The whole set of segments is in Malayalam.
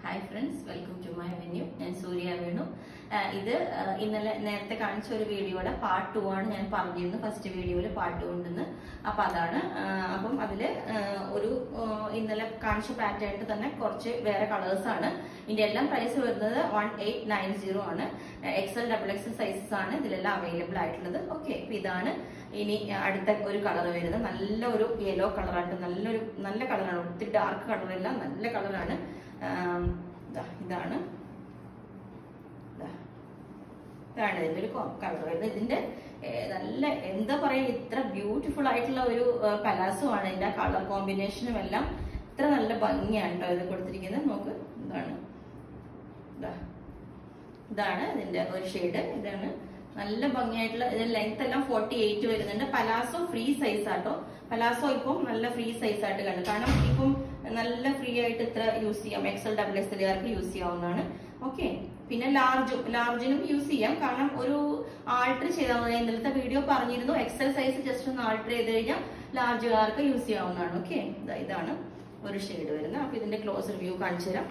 Hi friends welcome to my venue ഞാൻ സൂര്യ വേണു ആ, ഇത് ആ, ഇന്നലെ നേരത്തെ കാണിച്ച ഒരു വീഡിയോയുടെ പാർട്ട് ടു ആണ് ഞാൻ പറഞ്ഞിരുന്നു ഫസ്റ്റ് വീഡിയോയിൽ പാർട്ട് ടു ഉണ്ടെന്ന് അപ്പൊ അതാണ് ആ, അപ്പം അതില് ആ, ഒരു ആ, ഇന്നലെ കാണിച്ച പാറ്റേണിൽ തന്നെ കുറച്ച് വേറെ കളേഴ്സ് ആണ് ഇതിന്റെ എല്ലാം പ്രൈസ് വരുന്നത് വൺ എയ്റ്റ് നയൻ സീറോ ആണ് എക്സൽ ഡബിൾ എക്സൽ സൈസസ് ആണ് ഇതിലെല്ലാം അവൈലബിൾ ആയിട്ടുള്ളത് ഓക്കെ അപ്പൊ ഇതാണ് ഇനി അടുത്ത ഒരു കളർ വരുന്നത് നല്ല ഒരു യെല്ലോ കളറായിട്ട് നല്ലൊരു നല്ല കളറാണ് ഒത്തിരി ഡാർക്ക് കളറല്ല നല്ല കളറാണ് ഇതാണ് ദാ. ഇതാണ് ഇതിന്റെ ഒരു കളർ വരുന്നത് ഇതിന്റെ ഏ, നല്ല എന്താ പറയാ ഇത്ര ബ്യൂട്ടിഫുൾ ആയിട്ടുള്ള ഒരു പലാസോ ആണ് ഇതിന്റെ കളർ കോമ്പിനേഷനും എല്ലാം ഇത്ര നല്ല ഭംഗിയാണ് കേട്ടോ ഇത് കൊടുത്തിരിക്കുന്നത് നോക്ക് ഇതാണ് ഇതാ ഇതാണ് ഇതിന്റെ ഒരു ഷെയ്ഡ് ഇതാണ് നല്ല ഭംഗിയായിട്ടുള്ള ഇതിന്റെ ലെങ്ത് എല്ലാം ഫോർട്ടി എയ്റ്റ് വരുന്നുണ്ട് പലാസോ ഫ്രീ സൈസ് ആട്ടോ പലാസോ ഇപ്പം നല്ല ഫ്രീ സൈസ് ആയിട്ട് കണ്ടു കാരണം ഇപ്പം നല്ല ഫ്രീ ആയിട്ട് ഇത്ര യൂസ് ചെയ്യാം എക്സൽ ഡബിൾ എക്സലുകാർക്ക് യൂസ് ചെയ്യാവുന്നതാണ് ഓക്കെ പിന്നെ ലാർജും ലാർജിനും യൂസ് ചെയ്യാം കാരണം ഒരു ആൾട്ടർ ചെയ്താൽ മതി ഇന്നലത്തെ വീഡിയോ പറഞ്ഞിരുന്നു എക്സൽ സൈസ് ജസ്റ്റ് ഒന്ന് ആൾട്ടർ ചെയ്ത് കഴിഞ്ഞാൽ ലാർജുകാർക്ക് യൂസ് ചെയ്യാവുന്നതാണ് ഓക്കെ ഇതാണ് ഒരു ഷെയ്ഡ് വരുന്നത് അപ്പൊ ഇതിന്റെ ക്ലോസ് റിവ്യൂ കാണിച്ചു തരാം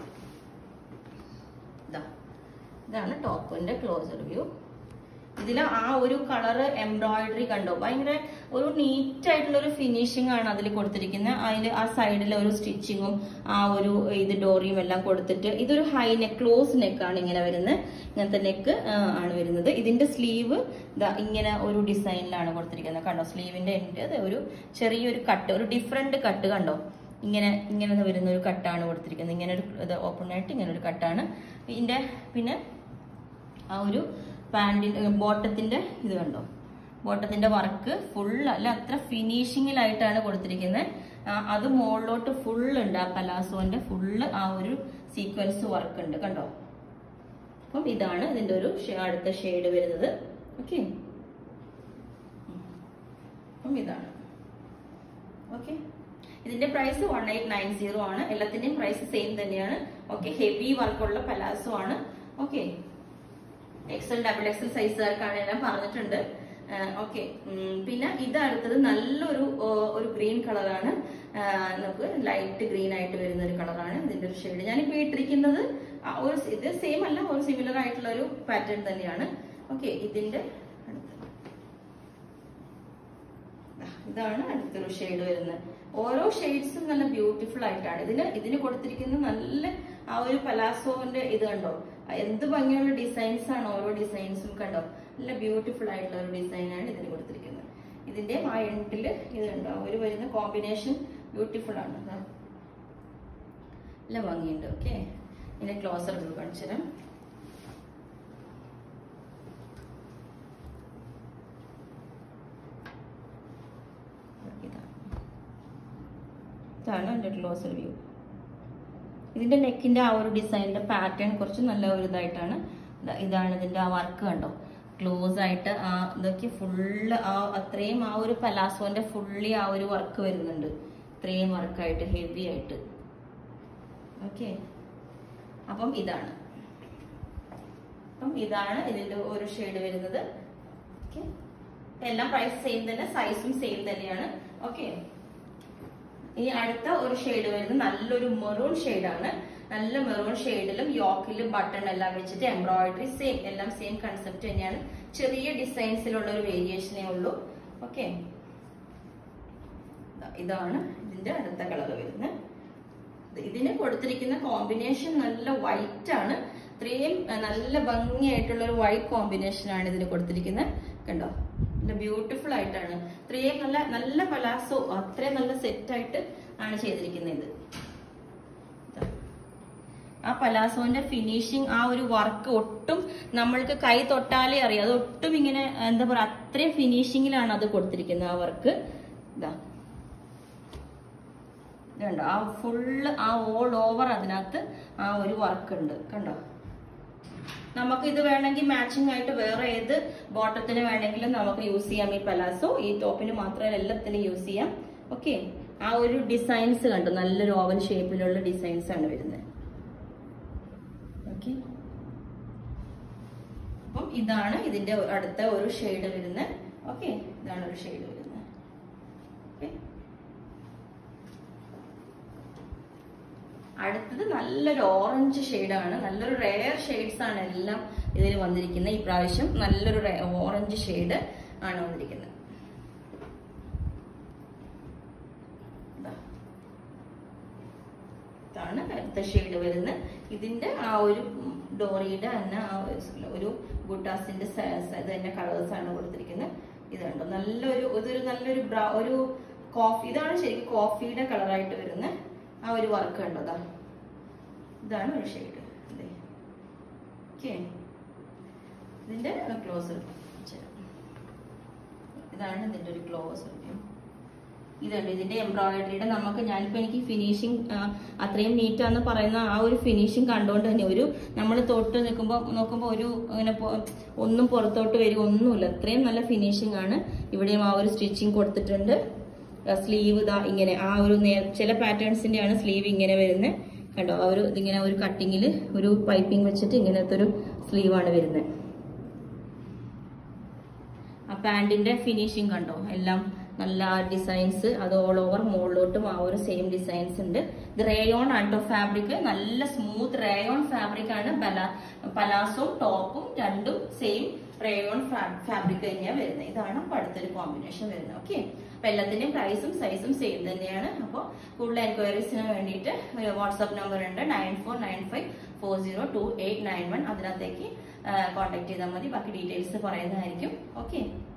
ഇതാ ഇതാണ് ടോപ്പിന്റെ ക്ലോസർ വ്യൂ ഇതിൽ ആ ഒരു കളർ എംബ്രോയിഡറി കണ്ടോ ഭയങ്കര ഒരു നീറ്റ് ആയിട്ടുള്ള ഒരു ഫിനിഷിംഗ് ആണ് അതിൽ കൊടുത്തിരിക്കുന്നത് അതിൽ ആ സൈഡിലെ ഒരു സ്റ്റിച്ചിങ്ങും ആ ഒരു ഇത് ഡോറിയും എല്ലാം കൊടുത്തിട്ട് ഇതൊരു ഹൈ നെക്ക് ക്ലോസ് നെക്ക് ആണ് ഇങ്ങനെ വരുന്നത് ഇങ്ങനത്തെ നെക്ക് ആണ് വരുന്നത് ഇതിന്റെ സ്ലീവ് ഇതാ ഇങ്ങനെ ഒരു ഡിസൈനിലാണ് കൊടുത്തിരിക്കുന്നത് കണ്ടോ സ്ലീവിന്റെ എൻ്റെ ഒരു ചെറിയൊരു കട്ട് ഒരു ഡിഫറെന്റ് കട്ട് കണ്ടോ ഇങ്ങനെ ഇങ്ങനെ വരുന്ന ഒരു കട്ടാണ് കൊടുത്തിരിക്കുന്നത് ഇങ്ങനെ ഒരു ഇത് ഓപ്പൺ ആയിട്ട് ഇങ്ങനെ ഒരു കട്ടാണ് ഇതിന്റെ പിന്നെ ആ ഒരു പാൻറ്റിന്റെ ബോട്ടത്തിന്റെ ഇത് കണ്ടോ ബോട്ടത്തിന്റെ വർക്ക് ഫുൾ അല്ല അത്ര ഫിനിഷിങ്ങിലായിട്ടാണ് കൊടുത്തിരിക്കുന്നത് ആ, അത് മുകളിലോട്ട് ഫുൾ ഉണ്ട് ആ പലാസോന്റെ ഫുള്ള് ആ ഒരു സീക്വൻസ് വർക്ക് ഉണ്ട് കണ്ടോ അപ്പം ഇതാണ് ഇതിന്റെ ഒരു ഷെ- അടുത്ത ഷെയ്ഡ് വരുന്നത് ഓക്കെ അപ്പം ഇതാണ് ഓക്കെ ഇതിന്റെ price one eight nine zero ആണ് എല്ലാത്തിന്റെയും പ്രൈസ് സെയിം തന്നെയാണ് ഓക്കെ ഹെവി വർക്കുള്ള പലാസോ ആണ് ഓക്കെ എക്സൽ ഡബിൾ എക്സൽ സൈസുകാർക്കാണ് ഞാൻ പറഞ്ഞിട്ടുണ്ട് ഓക്കെ പിന്നെ ഇത് അടുത്തത് നല്ലൊരു ആ, ഒരു ഗ്രീൻ കളറാണ് നമുക്ക് ലൈറ്റ് ഗ്രീൻ ആയിട്ട് വരുന്ന ഒരു കളറാണ് ഇതിന്റെ ഒരു ഷെയ്ഡ് ഞാനിപ്പോ ഇട്ടിരിക്കുന്നത് ആ ഒരു ഇത് സെയിം അല്ല ഒരു സിമിലർ ആയിട്ടുള്ള ഒരു പാറ്റേൺ തന്നെയാണ് ഓക്കെ ഇതിന്റെ അടുത്ത് ദാ, ഇതാണ് അടുത്തൊരു ഷെയ്ഡ് വരുന്നത് ഓരോ ഷെയ്ഡ്സും നല്ല ബ്യൂട്ടിഫുൾ ആയിട്ടാണ് ഇതിന് ഇതിന് കൊടുത്തിരിക്കുന്ന നല്ല ആ ഒരു പലാസോന്റെ ഇത് കണ്ടോ എന്ത് ഭംഗിയുള്ള ഡിസൈൻസ് ആണ് ഓരോ ഡിസൈൻസും കണ്ടോ നല്ല ബ്യൂട്ടിഫുൾ ആയിട്ടുള്ള ഒരു ഡിസൈൻ ആണ് ഇതിന് കൊടുത്തിരിക്കുന്നത് ഇതിന്റെ ആ എൻഡില് ഇത് കണ്ടോ ഒരു വരുന്ന കോമ്പിനേഷൻ ബ്യൂട്ടിഫുൾ ആണ് ദാ. നല്ല ഭംഗിയുണ്ട് ഓക്കെ ഇതിന്റെ ക്ലോസർ വ്യൂ കാണിച്ചു തരാം ഇതാണ് ഇതാണ് എൻ്റെ ക്ലോസർ വ്യൂ ഇതിന്റെ നെക്കിന്റെ ആ ഒരു ഡിസൈനിന്റെ പാറ്റേൺ കുറച്ച് നല്ല ഒരു ഇതായിട്ടാണ് ദാ ഇതാണ് ഇതിന്റെ ആ വർക്ക് കണ്ടോ ക്ലോസ് ആയിട്ട് ആ ഇതൊക്കെ ഫുള്ള് ആ അത്രയും ആ ഒരു പലാസോന്റെ ഫുള്ളി ആ ഒരു വർക്ക് വരുന്നുണ്ട് ഇത്രയും വർക്കായിട്ട് ഹെവി ആയിട്ട് ഓക്കെ അപ്പം ഇതാണ് അപ്പം ഇതാണ് ഇതിന്റെ ഒരു ഷെയ്ഡ് വരുന്നത് ഓക്കെ എല്ലാം പ്രൈസ് സെയിം തന്നെ സൈസും സെയിം തന്നെയാണ് ഓക്കെ ഇനി അടുത്ത ഒരു ഷെയ്ഡ് വരുന്നത് നല്ലൊരു മെറൂൺ ആണ് നല്ല മെറൂൺ ഷെയ്ഡിലും യോക്കിലും ബട്ടൺ എല്ലാം വെച്ചിട്ട് എംബ്രോയിഡറി സെയിം എല്ലാം സെയിം കൺസെപ്റ്റ് തന്നെയാണ് ചെറിയ ഡിസൈൻസിലുള്ള ഒരു വേരിയേഷനേ ഉള്ളൂ ഓക്കെ ഇതാണ് ഇതിന്റെ അടുത്ത കളർ വരുന്നത് ഇതിന് കൊടുത്തിരിക്കുന്ന കോമ്പിനേഷൻ നല്ല വൈറ്റ് ആണ് ഇത്രയും അഹ്, നല്ല ഭംഗിയായിട്ടുള്ള ഒരു വൈറ്റ് കോമ്പിനേഷൻ ആണ് ഇതിന് കൊടുത്തിരിക്കുന്നത് കണ്ടോ നല്ല ബ്യൂട്ടിഫുൾ ആയിട്ടാണ് ഇത്രയും നല്ല നല്ല പലാസോ അത്രയും നല്ല സെറ്റ് ആയിട്ട് ആണ് ചെയ്തിരിക്കുന്നത് ഇത് ഇതാ. ആ പലാസോന്റെ ഫിനിഷിങ് ആ ഒരു വർക്ക് ഒട്ടും നമ്മൾക്ക് കൈ തൊട്ടാലേ അറിയാം അത് ഒട്ടും ഇങ്ങനെ എന്താ പറയാ അത്രയും ഫിനിഷിങ്ങിലാണ് അത് കൊടുത്തിരിക്കുന്നത് ആ വർക്ക് ഇതാ ഇതുണ്ടോ ആ ഫുള്ള് ആ ഓൾ ഓവർ അതിനകത്ത് ആ ഒരു വർക്ക് ഉണ്ട് കണ്ടോ നമുക്ക് ഇത് വേണമെങ്കിൽ മാച്ചിങ് ആയിട്ട് വേറെ ഏത് ബോട്ടത്തിന് വേണമെങ്കിലും നമുക്ക് യൂസ് ചെയ്യാം ഈ പലാസോ ഈ ടോപ്പിന് മാത്രമല്ല എല്ലാത്തിനും യൂസ് ചെയ്യാം ഓക്കെ ആ ഒരു ഡിസൈൻസ് കണ്ടോ നല്ലൊരു ഓവൽ ഷേപ്പിലുള്ള ഡിസൈൻസ് ആണ് വരുന്നത് ഓക്കെ അപ്പം ഇതാണ് ഇതിന്റെ അടുത്ത ഒരു ഷെയ്ഡ് വരുന്നത് ഓക്കെ ഇതാണ് ഒരു ഷെയ്ഡ് വരുന്നത് ഓക്കെ അടുത്തത് നല്ലൊരു ഓറഞ്ച് ഷെയ്ഡാണ് നല്ലൊരു റെയർ ഷെയ്ഡ്സ് ആണ് എല്ലാം ഇതിൽ വന്നിരിക്കുന്നത് ഈ പ്രാവശ്യം നല്ലൊരു ഓറഞ്ച് ഷെയ്ഡ് ആണ് വന്നിരിക്കുന്നത് ഇതാ. ഇതാണ് അടുത്ത ഷെയ്ഡ് വരുന്നത് ഇതിന്റെ ആ ഒരു ഡോറിയുടെ തന്നെ ആ ഒരു- ഒരു ബുട്ടാസിന്റെ സ- സ- ഇത് തന്നെ കളേഴ്സ് ആണ് കൊടുത്തിരിക്കുന്നത് ഇതുണ്ട് നല്ലൊരു ഇതൊരു നല്ലൊരു ബ്രൗ ഒരു കോഫി ഇതാണ് ശരിക്കും കോഫിയുടെ കളറായിട്ട് വരുന്ന ആ ഒരു വർക്ക് ഉണ്ടോ അതാ ഇതാണ് ഒരു ഷെയ്ഡ് ഓക്കെ ഇതിന്റെ ക്ലോസ് ഇതാണ് ഇതിന്റെ ഒരു ക്ലോസ് ഇതുണ്ട് ഇതിന്റെ എംബ്രോയിഡറിയുടെ നമുക്ക് ഞാനിപ്പോ എനിക്ക് ഫിനിഷിങ് അത്രയും നീറ്റ് ആണെന്ന് പറയുന്ന ആ ഒരു ഫിനിഷിങ് കണ്ടുകൊണ്ട് തന്നെ ഒരു നമ്മൾ തൊട്ട് നിൽക്കുമ്പോൾ നോക്കുമ്പോൾ ഒരു ഇങ്ങനെ പൊ- ഒന്നും പുറത്തോട്ട് വരും ഒന്നുമില്ല അത്രയും നല്ല ഫിനിഷിംഗ് ആണ് ഇവിടെയും ആ ഒരു സ്റ്റിച്ചിങ് കൊടുത്തിട്ടുണ്ട് സ്ലീവ് ഇതാ ഇങ്ങനെ ആ ഒരു നേ- ചില പാറ്റേൺസിന്റെ ആണ് സ്ലീവ് ഇങ്ങനെ വരുന്നത് കണ്ടോ ആ ഒരു ഇതിങ്ങനെ ഒരു കട്ടിങ്ങിൽ ഒരു പൈപ്പിംഗ് വെച്ചിട്ട് ഇങ്ങനത്തെ ഒരു സ്ലീവാണ് വരുന്നത് ആ പാൻറിന്റെ ഫിനിഷിങ് കണ്ടോ എല്ലാം നല്ല ഡിസൈൻസ് അത് ഓൾ ഓവർ മുകളിലോട്ടും ആ ഒരു സെയിം ഡിസൈൻസ് ഉണ്ട് ഇത് റേയോൺ ആണ് കേട്ടോ ഫാബ്രിക് നല്ല സ്മൂത്ത് റേയോൺ ഫാബ്രിക് ആണ് പല പലാസോം ടോപ്പും രണ്ടും സെയിം റേയോൺ ഫാബ്രിക് തന്നെയാണ് വരുന്നത് ഇതാണ് അപ്പൊ അടുത്തൊരു കോമ്പിനേഷൻ വരുന്നത് ഓക്കെ അപ്പൊ എല്ലാത്തിന്റെയും പ്രൈസും സൈസും സെയിം തന്നെയാണ് അപ്പോൾ കൂടുതൽ എൻക്വയറീസിന് വേണ്ടിയിട്ട് വാട്സ്ആപ്പ് നമ്പർ ഉണ്ട് nine four nine five four zero two eight nine one അതിനകത്തേക്ക് കോൺടാക്ട് ചെയ്താൽ മതി ബാക്കി ഡീറ്റെയിൽസ് പറയുന്നതായിരിക്കും ഓക്കെ